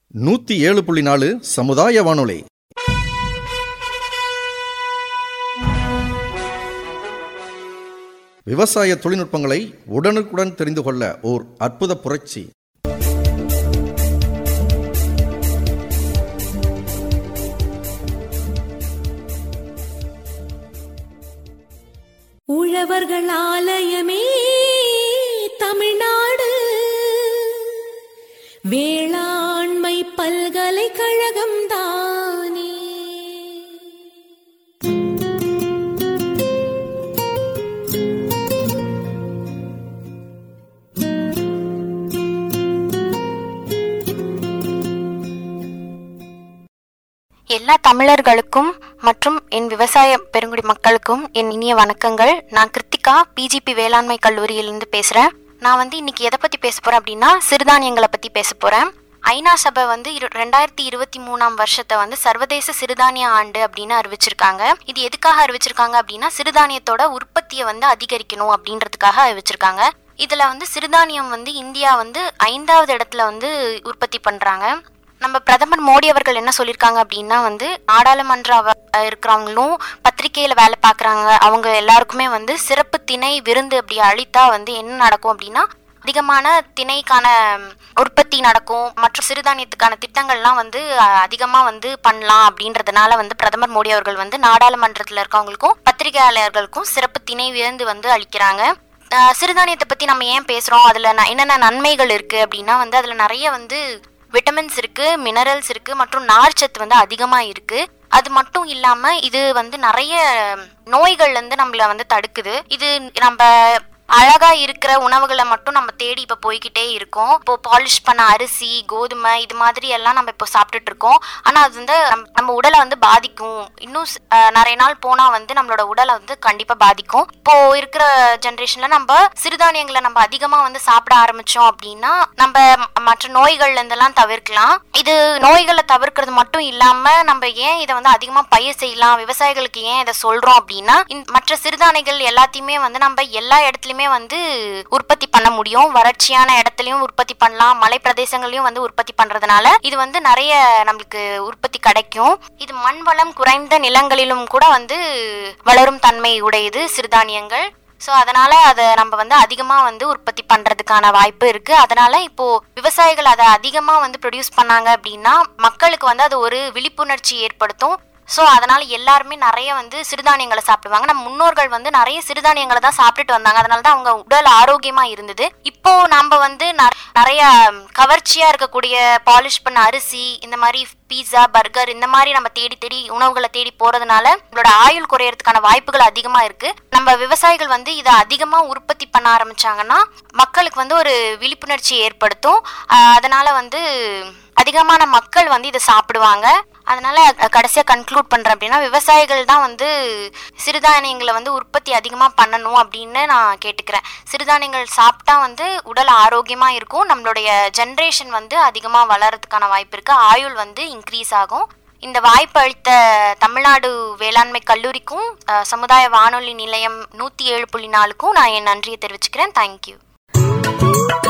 நூத்தி ஏழு புள்ளி நாலு சமுதாய வானொலி விவசாய தொழில்நுட்பங்களை உடனுக்குடன் தெரிந்து கொள்ள ஓர் அற்புத புரட்சி உழவர்கள் ஆலயமே தமிழ்நாடு வேளாண்மை பல்கலைக்கழகம் தானே எல்லா தமிழர்களுக்கும் மற்றும் என் விவசாய பெருங்குடி மக்களுக்கும் என் இனிய வணக்கங்கள் நான் கிருத்திகா பிஜிபி வேளாண்மை கல்லூரியிலிருந்து பேசுகிறேன் நான் வந்து இன்னைக்கு எதை பற்றி பேச போகிறேன் அப்படின்னா சிறுதானியங்களை பற்றி பேச போகிறேன் ஐநா சபை வந்து இரு ரெண்டாயிரத்தி இருபத்தி மூணாம் வருஷத்தை வந்து சர்வதேச சிறுதானிய ஆண்டு அப்படின்னு அறிவிச்சிருக்காங்க இது எதுக்காக அறிவிச்சிருக்காங்க அப்படின்னா சிறுதானியத்தோட உற்பத்தியை வந்து அதிகரிக்கணும் அப்படின்றதுக்காக அறிவிச்சிருக்காங்க இதுல வந்து சிறுதானியம் வந்து இந்தியா வந்து ஐந்தாவது இடத்துல வந்து உற்பத்தி பண்றாங்க நம்ம பிரதமர் மோடி அவர்கள் என்ன சொல்லியிருக்காங்க அப்படின்னா வந்து நாடாளுமன்ற அவ- அஹ் இருக்கிறவங்களும் பத்திரிகையில வேலை பார்க்குறாங்க அவங்க எல்லாருக்குமே வந்து சிறப்பு திணை விருந்து அப்படி அளித்தா வந்து என்ன நடக்கும் அப்படின்னா அதிகமான திணைக்கான உற்பத்தி நடக்கும் மற்றும் சிறுதானியத்துக்கான திட்டங்கள்லாம் வந்து அஹ், அதிகமா வந்து பண்ணலாம் அப்படின்றதுனால வந்து பிரதமர் மோடி அவர்கள் வந்து நாடாளுமன்றத்தில் இருக்கவங்களுக்கும் பத்திரிகையாளர்களுக்கும் சிறப்பு திணை விருந்து வந்து அளிக்கிறாங்க அஹ், சிறுதானியத்தை பத்தி நம்ம ஏன் பேசுறோம் அதுல ந- என்னென்ன நன்மைகள் இருக்கு அப்படின்னா வந்து அதுல நிறைய வந்து விட்டமின்ஸ் இருக்கு மினரல்ஸ் இருக்கு மற்றும் நார்ச்சத்து வந்து அதிகமா இருக்கு அது மட்டும் இல்லாம இது வந்து நிறைய நோய்கள்ல இருந்து நம்மள வந்து தடுக்குது இது நம்ம அழகா இருக்கிற உணவுகளை மட்டும் நம்ம தேடி இப்ப போய்கிட்டே இருக்கோம் இப்போ பாலிஷ் பண்ண அரிசி கோதுமை இது மாதிரி எல்லாம் நம்ம இப்போ சாப்பிட்டுட்டு இருக்கோம் ஆனா அது வந்து நம்ம- நம்ம உடலை வந்து பாதிக்கும் இன்னும் ஸ்- அஹ் நிறைய நாள் போனா வந்து நம்மளோட உடலை வந்து கண்டிப்பா பாதிக்கும் இப்போ இருக்கிற ஜென்ரேஷன்ல நம்ம சிறுதானியங்களை நம்ம அதிகமா வந்து சாப்பிட ஆரம்பிச்சோம் அப்படின்னா நம்ம ம- மற்ற நோய்கள்ல இருந்தெல்லாம் தவிர்க்கலாம் இது நோய்களை தவிர்க்கிறது மட்டும் இல்லாம நம்ம ஏன் இதை வந்து அதிகமா பயிர் செய்யலாம் விவசாயிகளுக்கு ஏன் இதை சொல்றோம் அப்படின்னா இந்த- மற்ற சிறுதானியங்கள் எல்லாத்தையுமே வந்து நம்ம எல்லா இடத்துலயுமே வந்து உற்பத்தி பண்ண முடியும் வறட்சியான இடத்துலயும் உற்பத்தி பண்ணலாம் மலை பிரதேசங்களையும் வந்து உற்பத்தி பண்றதுனால இது வந்து நிறைய நம்மளுக்கு உற்பத்தி கிடைக்கும் இது மண் வளம் குறைந்த நிலங்களிலும் கூட வந்து வளரும் தன்மை உடையது சிறுதானியங்கள் ஸோ அதனால அதை நம்ம வந்து அதிகமாக வந்து உற்பத்தி பண்ணுறதுக்கான வாய்ப்பு இருக்கு அதனால இப்போ விவசாயிகள் அதை அதிகமாக வந்து ப்ரொடியூஸ் பண்ணாங்க அப்படின்னா மக்களுக்கு வந்து அது ஒரு விழிப்புணர்ச்சி ஏற்படுத்தும் ஸோ அதனால எல்லாருமே நிறைய வந்து சிறுதானியங்களை சாப்பிடுவாங்க நம்ம முன்னோர்கள் வந்து நிறைய சிறுதானியங்களை தான் சாப்பிட்டுட்டு வந்தாங்க அதனால தான் அவங்க உடல் ஆரோக்கியமா இருந்தது இப்போ நம்ம வந்து ந- நிறைய கவர்ச்சியா இருக்கக்கூடிய பாலிஷ் பண்ண அரிசி இந்த மாதிரி பீஸா பர்கர் இந்த மாதிரி நம்ம தேடி தேடி உணவுகளை தேடி போறதுனால நம்மளோட ஆயுள் குறையறதுக்கான வாய்ப்புகள் அதிகமா இருக்கு நம்ம விவசாயிகள் வந்து இதை அதிகமா உற்பத்தி பண்ண ஆரம்பிச்சாங்கன்னா மக்களுக்கு வந்து ஒரு விழிப்புணர்ச்சி ஏற்படுத்தும் ஆஹ் அதனால வந்து அதிகமான மக்கள் வந்து இதை சாப்பிடுவாங்க அதனால அஹ், கடைசியா கன்க்ளூட் பண்றேன் அப்படின்னா விவசாயிகள் தான் வந்து சிறுதானியங்களை வந்து உற்பத்தி அதிகமா பண்ணணும் அப்படின்னு நான் கேட்டுக்கிறேன் சிறுதானியங்கள் சாப்பிட்டா வந்து உடல் ஆரோக்கியமா இருக்கும் நம்மளுடைய ஜென்ரேஷன் வந்து அதிகமா வளர்றதுக்கான வாய்ப்பு இருக்கு ஆயுள் வந்து இன்க்ரீஸ் ஆகும் இந்த வாய்ப்பு அளித்த தமிழ்நாடு வேளாண்மை கல்லூரிக்கும் அஹ், சமுதாய வானொலி நிலையம் நூத்தி ஏழு புள்ளி நாலுக்கும் நான் என் நன்றியை தெரிவிச்சுக்கிறேன் தேங்க்யூ